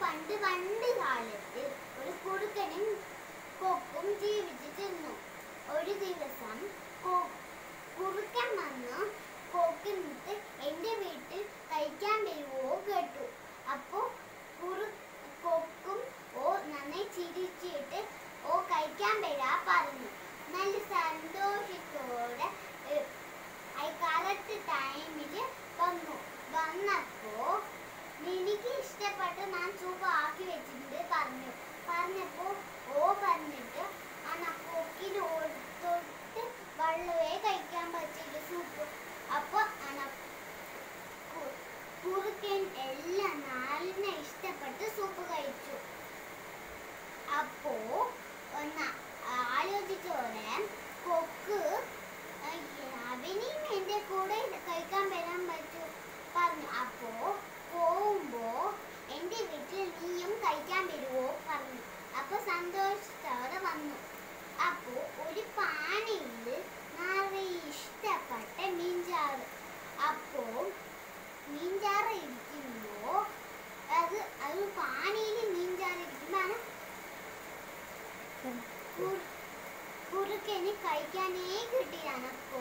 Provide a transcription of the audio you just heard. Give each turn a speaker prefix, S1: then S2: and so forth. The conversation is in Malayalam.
S1: പണ്ട് പണ്ട് കാലത്ത് ഒരു കുറുക്കനും കൊക്കും ജീവിച്ചിരുന്നു ഒരു ദിവസം കൊ- കുറുക്കൻ വന്ന് കൊക്കിനിട്ട് എന്റെ വീട്ടിൽ കഴിക്കാൻ വരുവോ കേട്ടു അപ്പോ കുറു കൊക്കും ഓ നന്നായി ചിരിച്ചിട്ട് ഓ കഴിക്കാൻ വരാ പറഞ്ഞു നല്ല സന്തോഷത്തോടെ ഏ, ആ കറക്റ്റ് ടൈമിൽ വന്നു വന്നപ്പോ എനിക്ക് ഇഷ്ടപ്പെട്ട ഞാൻ സൂപ്പ് ആക്കി വെച്ചിട്ടുണ്ട് പറഞ്ഞു പറഞ്ഞപ്പോ ഓ പറഞ്ഞിട്ട് അണ കൊക്കിന് തൊട്ട് വെള്ളമേ കഴിക്കാൻ പറ്റില്ല സൂപ്പ് അപ്പൊ അണ കു- കുറുക്കൻ എല്ലാം നല്ല ഇഷ്ടപ്പെട്ട് സൂപ്പ് കഴിച്ചു അപ്പോ ഒന്ന് ആലോചിച്ചോടെ കൊക്ക് അയ്യ, അവനെയും എന്റെ കൂടെ കഴിക്കാൻ വരാൻ പറ്റൂ പറഞ്ഞു അപ്പോ പോകുമ്പോ എന്റെ വീട്ടിൽ നീയും കഴിക്കാൻ വരുവോ പറഞ്ഞു അപ്പൊ സന്തോഷത്തോടെ വന്നു അപ്പോ ഒരു പാനയിൽ നിറയെ ഇഷ്ടപ്പെട്ട മീൻചാറ് അപ്പോ മീൻചാറ് ഇരിക്കുമ്പോ അത് അത് പാനയിൽ മീൻചാറ് ഇരിക്കുമ്പോഴാണ് കുറുക്കന് കഴിക്കാനേ കിട്ടിയാണ്